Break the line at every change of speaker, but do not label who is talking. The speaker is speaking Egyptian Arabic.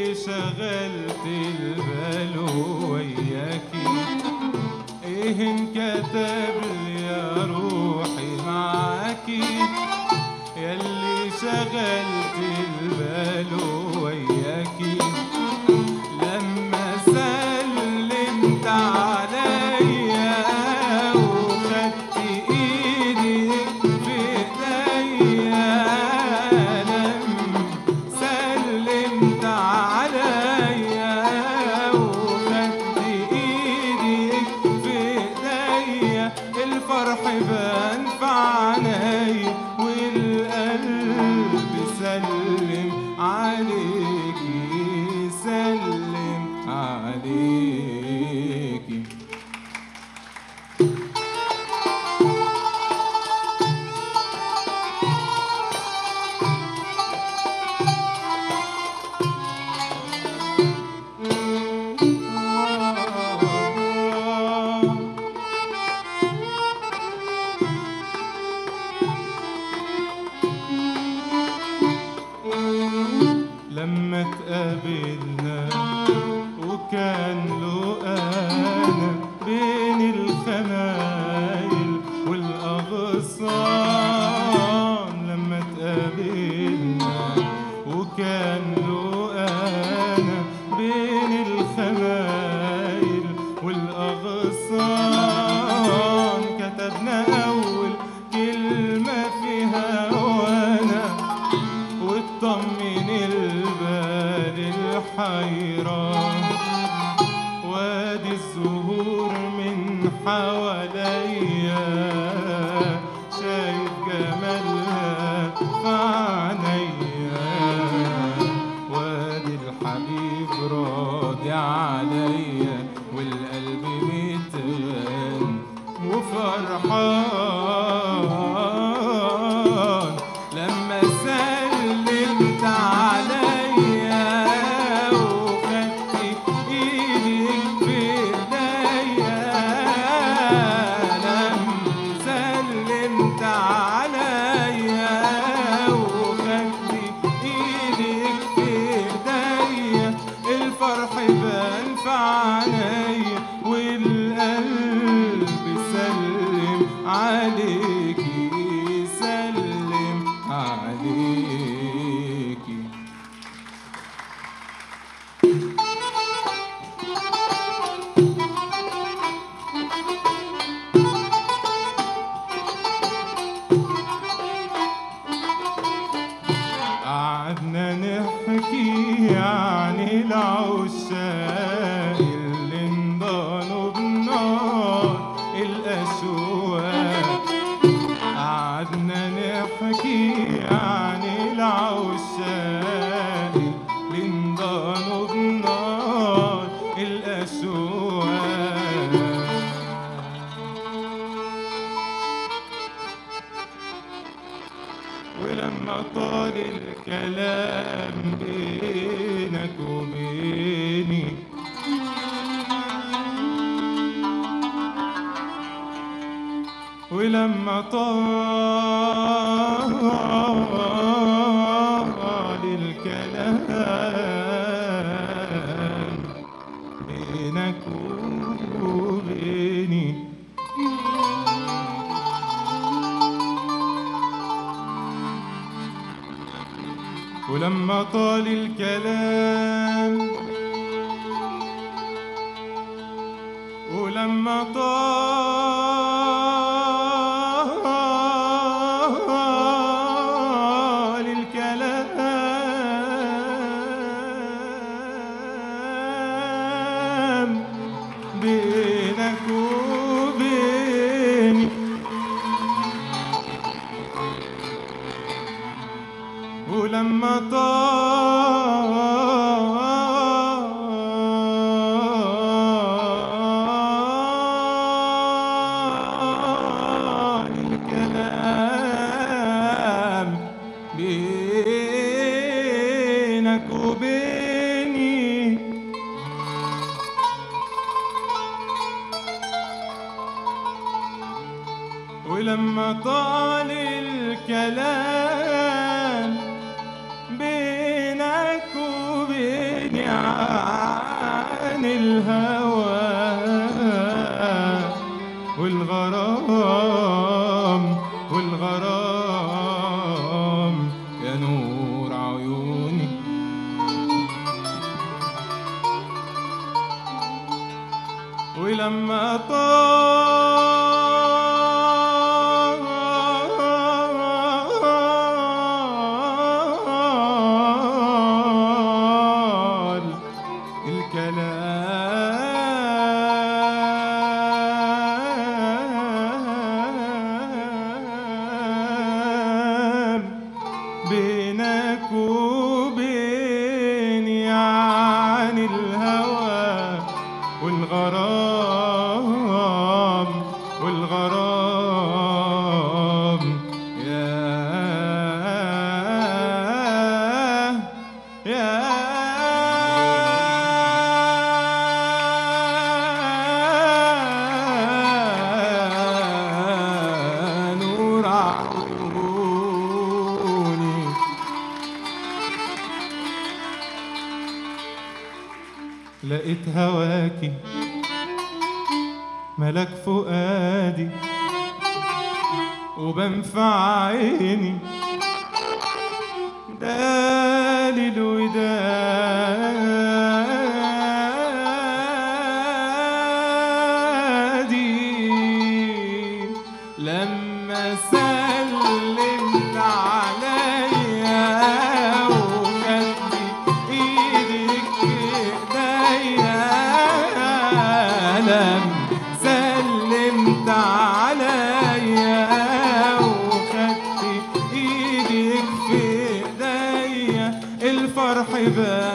يلي شغلت البال وياكي ايه انكتب لي يا روحي معاكي يلي شغلت البال وياكي لما سلمت عليا وخدت ايدي في ايديا لما سلمت عليا وخدت ايدي في ايديا الفرح بان في عيني والقلب سلم عليكي سلم عليكي لما تقابلنا وكان له أنا بين الخمايل والأغصان لما تقابلنا وكان له أنا بين الخمايل والأغصان كتبنا أول كلمة فيها وأنا وتطمن البال الحيران وادي الزهور من حواليا شايف جمالها في عينيا وادي الحبيب راضي عليا والقلب متغن وفرحان لما سلمت عليا وخدت ايدك في ايديا لما سلمت عليا وخدت ايدك في ايديا الفرح بان في عينيا والقلب سلم عليكي سلم عليكي قعدنا نحكي عن العشاق اللي انضانوا بنار الأشواق قعدنا نحكي عن العشاق اللي انضانوا بنار الأشواق ولما طال الكلام بينك وبيني ولما طال الكلام بينك وبيني ولما طال الكلام ولما طال الكلام بينك وبيني ولما طال الكلام بينك وبيني ولما طال الكلام بينك وبيني عن الهوى والغرام والغرام يا نور عيوني ولما طال الكلام بينك وبيني عن الهوى والغرام والغرام يا يا نور عيوني لقيت هواكي ملك فؤادي وبنفع عيني دالي الودادي لما سلمت عليا وخدت ايدك في ايديا لما سلمت عليا وخدت ايدك في ايديا الفرح بان